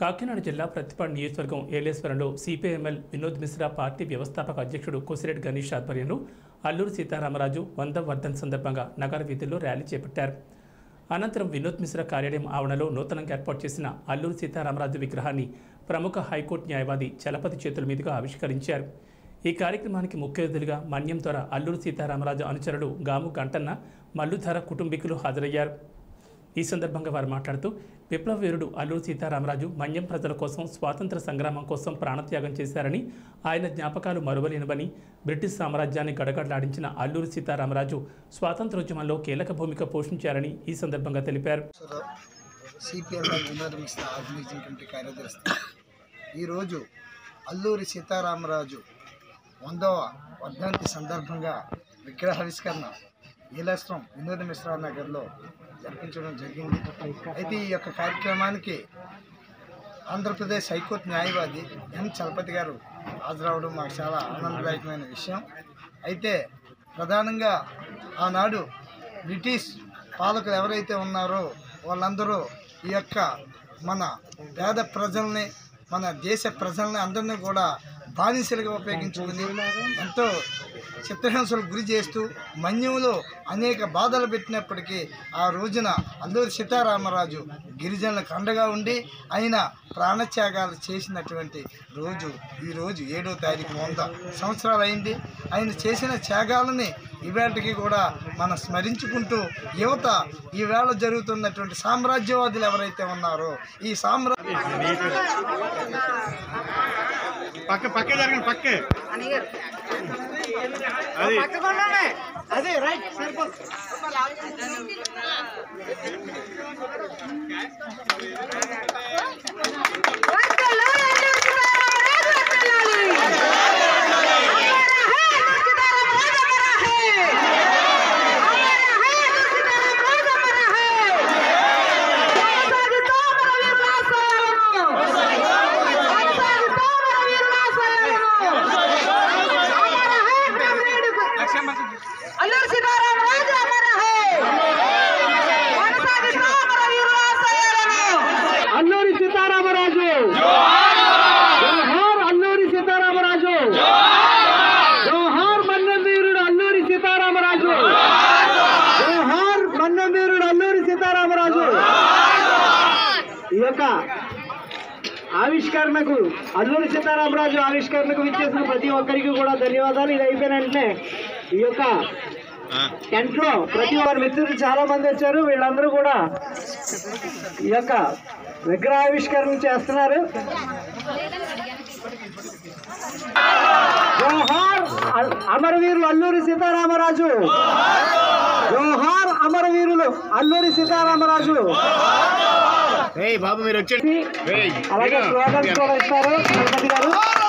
కాకినాడ జిల్లా ప్రతిపాడు నియోజకవర్గం ఏలేశ్వరంలో సిపిఎంఎల్ వినోద్ మిశ్రా పార్టీ వ్యవస్థాపక అధ్యక్షుడు కొసిరెడ్డి గణేష్ ఆధ్వర్యంలో అల్లూరు సీతారామరాజు వంద వర్ధన్ సందర్భంగా నగర వీధుల్లో ర్యాలీ చేపట్టారు అనంతరం వినోద్ మిశ్రా కార్యాలయం ఆవరణలో నూతనంగా ఏర్పాటు చేసిన అల్లూరు సీతారామరాజు విగ్రహాన్ని ప్రముఖ హైకోర్టు న్యాయవాది చలపతి చేతుల మీదుగా ఆవిష్కరించారు ఈ కార్యక్రమానికి ముఖ్య అతిథులుగా మన్యం త్వర అల్లూరు సీతారామరాజు అనుచరుడు గాము గంటన్న మల్లుధర కుటుంబీకులు హాజరయ్యారు ఈ సందర్భంగా వారు మాట్లాడుతూ విప్లవ వీరుడు అల్లూరు సీతారామరాజు మన్యం ప్రజల కోసం స్వాతంత్ర సంగ్రామం కోసం ప్రాణత్యాగం చేశారని ఆయన జ్ఞాపకాలు మరువలేనివని బ్రిటిష్ సామ్రాజ్యాన్ని గడగడలాడించిన అల్లూరు సీతారామరాజు స్వాతంత్రోద్యమంలో కీలక భూమిక పోషించారని ఈ సందర్భంగా తెలిపారు CPML Vinod Mishra organizing committee కార్యదర్శి ఈరోజు అల్లూరి సీతారామరాజు వందవ వర్ధంతి సందర్భంగా విగ్రహావిష్కరణ నీలేశ్వరం వినోద్ మిశ్రా నగర్లో జరిపించడం జరిగింది అయితే ఈ యొక్క కార్యక్రమానికి ఆంధ్రప్రదేశ్ హైకోర్టు న్యాయవాది ఎం చలపతి గారు హాజరవడం మాకు చాలా ఆనందదాయకమైన విషయం అయితే ప్రధానంగా ఆనాడు బ్రిటిష్ పాలకులు ఎవరైతే ఉన్నారో వాళ్ళందరూ ఈ యొక్క మన పేద ప్రజల్ని మన దేశ ప్రజల్ని అందరినీ కూడా బానిసలుగా ఉపయోగించుకుని ఎంతో చిత్రహింసలకు గురి చేస్తూ మన్యంలో అనేక బాధలు పెట్టినప్పటికీ ఆ రోజున అల్లూరి సీతారామరాజు గిరిజనులకు అండగా ఉండి ఆయన ప్రాణత్యాగాలు చేసినటువంటి రోజు ఈ రోజు ఏడో తారీఖు వంద సంవత్సరాలు అయింది ఆయన చేసిన త్యాగాలని ఈవేళకి కూడా మనం స్మరించుకుంటూ యువత ఈవేళ జరుగుతున్నటువంటి సామ్రాజ్యవాదులు ఎవరైతే ఉన్నారో ఈ సామ్రాజ్య పక్క పక్క జరగండి పక్కే అది అదే రైట్ సరిపోతుంది అల్లూరు సీతారామరాజు అమర హే కొనసాగిస్తూ మన వీరవాసయాలను అల్లూరి సీతారామరాజు జోహార్ అల్లూరి సీతారామరాజు జోహార్ మన్నవీరుడు అల్లూరి సీతారామరాజు జోహార్ మన్నవీరుడు అల్లూరి సీతారామరాజు ఈ యొక్క ఆవిష్కరణకు అల్లూరి సీతారామరాజు ఆవిష్కరణకు విచ్చేసిన ప్రతి ఒక్కరికి కూడా ధన్యవాదాలు ఇది అయిపోయిన వెంటనే ఈ యొక్క టెంట్ లో ప్రతి ఒక్కరి మిత్రులు చాలా మంది వచ్చారు వీళ్ళందరూ కూడా ఈ యొక్క విగ్రహావిష్కరణ చేస్తున్నారు జోహార్ అల్- అమరవీరులు అల్లూరి సీతారామరాజు జోహార్ అమరవీరులు అల్లూరి సీతారామరాజు ఏయ్ బాబు మీరు వచ్చండి ఏయ్, అలాగే ఇదిగో. స్లోగన్స్ కూడా ఇస్తారు గణపతి గారు